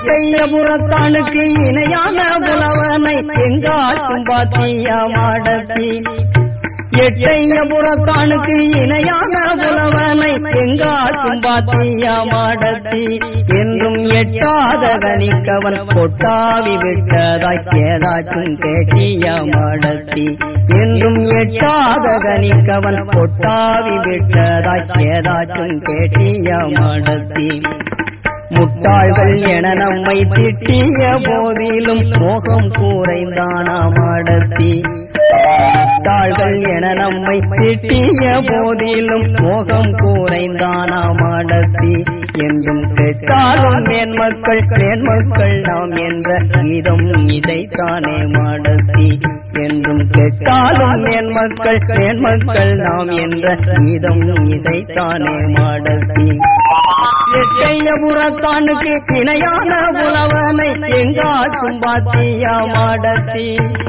எட்டையபுரத்தானுக்கு இணையான புலவனை எங்காச்சும் பாத்தியா மாடத்தி எட்டையபுரத்தானுக்கு இணையான புலவனை எங்காச்சும் பாத்தியா மாடத்தி என்றும் எட்டாத கணிக்கவன் கொட்டாவி விட்டதாய் ஏதாச்சும் கேட்டிய மாடத்தி என்றும் எட்டாத கணிக்கவன் கொட்டாவி விட்டதாய் ஏதாச்சும் கேட்டிய மாடத்தி முட்டாள்கள் என நம்மை திட்டிய போதிலும் மோகம் கூரைந்தானா மாடத்தி முட்டாள்கள் என நம்மை திட்டிய போதிலும் மோகம் கூரைந்தானா மாடத்தி என்றும் கேட்டாலும் மேன்மக்கள் மேன்மக்கள் நாம் என்ற கீதம் இதைத்தானே மாடத்தி என்றும் கேட்டாலும் மேன்மக்கள் மேன்மக்கள் நாம் என்ற கீதம் இசைத்தானே மாடத்தி எட்டையபுரத்தானுக்கு இணையான புலவனை எங்காச்சும் பாத்தியா மாடத்தி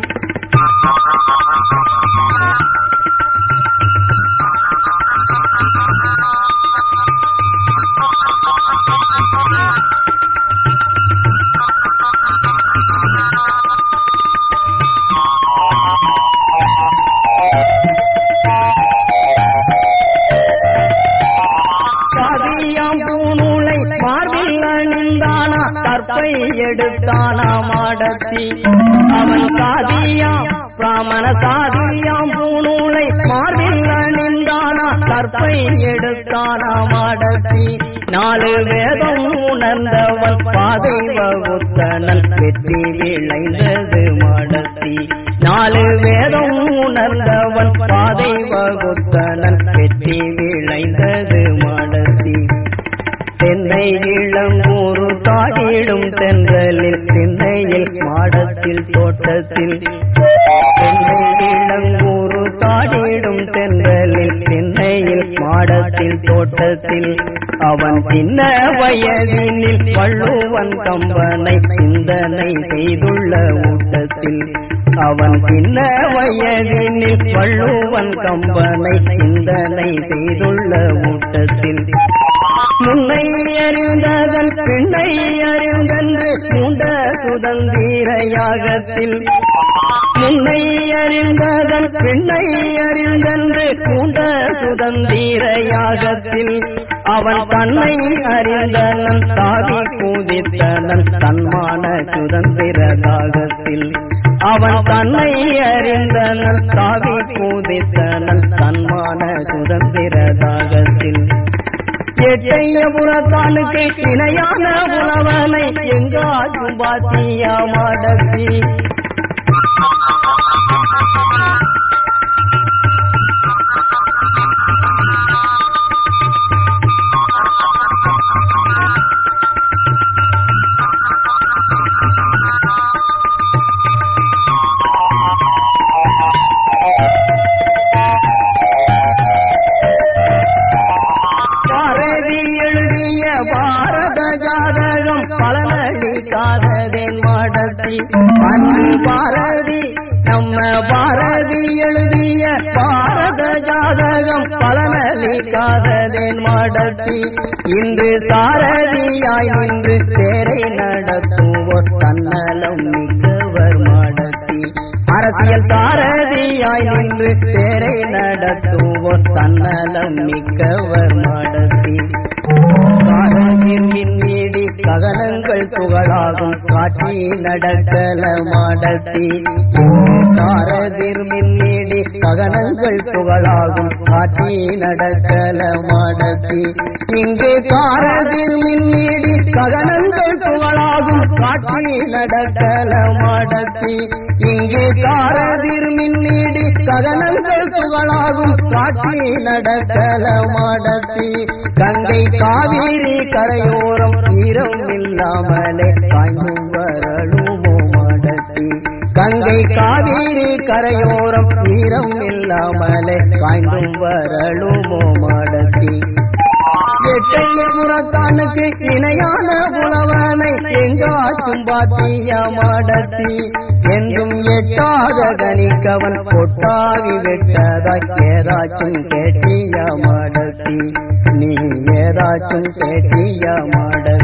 சாதியாம் பூநூலை மார்பில் அணிந்தானா கற்பை எடுத்தானா மாடத்தி அவன் சாதியாம் பிராமண சாதியாம் பூநூலை மார்பில் அணிந்தானா கற்பை எடுத்தானா மாடத்தி நாலு வேதம் உணர்ந்தவன் பாதை வகுத்தனன் வெற்றி விளைந்தது மாடத்தி நாலு வேதம் உணர்ந்தவன் பாதை வகுத்தனன் வெற்றி விளைந்தது மாடத்தி தென்னை இளங்கூறு தாடிடும் தென்றலில் திண்ணையில் மாடத்தில் தோட்டத்தில் தென்னை இளங்கூறு தாடிடும் தென்றலில் திண்ணையில் மாடத்தில் தோட்டத்தில் அவன் சின்ன வயதினில் வள்ளுவன் கம்பனை சிந்தனை செய்துள்ள ஊட்டத்தில் அவன் சின்ன வயதினில் வள்ளுவன் கம்பனை சிந்தனை செய்துள்ள ஊட்டத்தில் முன்னை அறிந்ததன் பின்னை அறிந்தன்று மூண்ட சுதந்திர யாகத்தில் முன்னை அறிந்ததன் பின்னை அறிந்தன்று மூண்ட சுதந்திர யாகத்தில் அவன் தன்னை அறிந்தனன் தாவி பூதித்தனன் தன்மான சுதந்திர தாகத்தில் அவன் தன்னை அறிந்தனன் தாவி பூதித்தனன் தன்மான சுதந்திர தாகத்தில் எட்டையபுரத்தானுக்கு இணையான புலவனை எங்காச்சும் பாத்தியா மாடத்தி பாரதி எழுதிய பாரத ஜாதகம் பலனளிக்காததேன் மாடத்தி அன்பு பாரதி நம்ம பாரதி எழுதிய பாரத ஜாதகம் பலனளிக்காததேன் மாடத்தி இன்று சாரதியாய் நின்று தேரை நடத்துவோர் தன்னலம் மிக்கவர் மாடத்தி அரசியல் சாரதியாய் நின்று தேரை நடத்துவோர் தன்னலம் மிக்கவர் மாடத்தி காரகின் மின்னீடி ககனங்கள் துகளாகும் காட்சி நடக்கல மாடத்தி காரதிர் மின்னீடி ககனங்கள் துகளாகும் காட்சி நடக்கல மாடத்தி இங்கே காரதிர் மின்னீடி ககனங்கள் துகளாகும் காட்சி நடக்கல மாடத்தி இங்கே காரதிர் மின்னீடி ககனங்கள் துகளாகும் காட்சி நடக்கல மாடத்தி கங்கை காவிரி கரையோரம் ஈரம் இல்லாமலே காய்ந்தும் வரலுமோ மாடத்தி கங்கை காவிரி கரையோரம் ஈரம் இல்லாமலே காய்ந்தும் வரலுமோ மாடத்தி எட்டையபுரத்தானுக்கு இணையான புலவனை எங்காச்சும் பாத்திய மாடத்தி என்றும் எட்டாத கணிக்கவன் கொட்டாவி விட்டதாய் ஏதாச்சும் கேட்டிய மாடத்தி நீ ஏதாச்சும் கேட்டிய மாடத்தி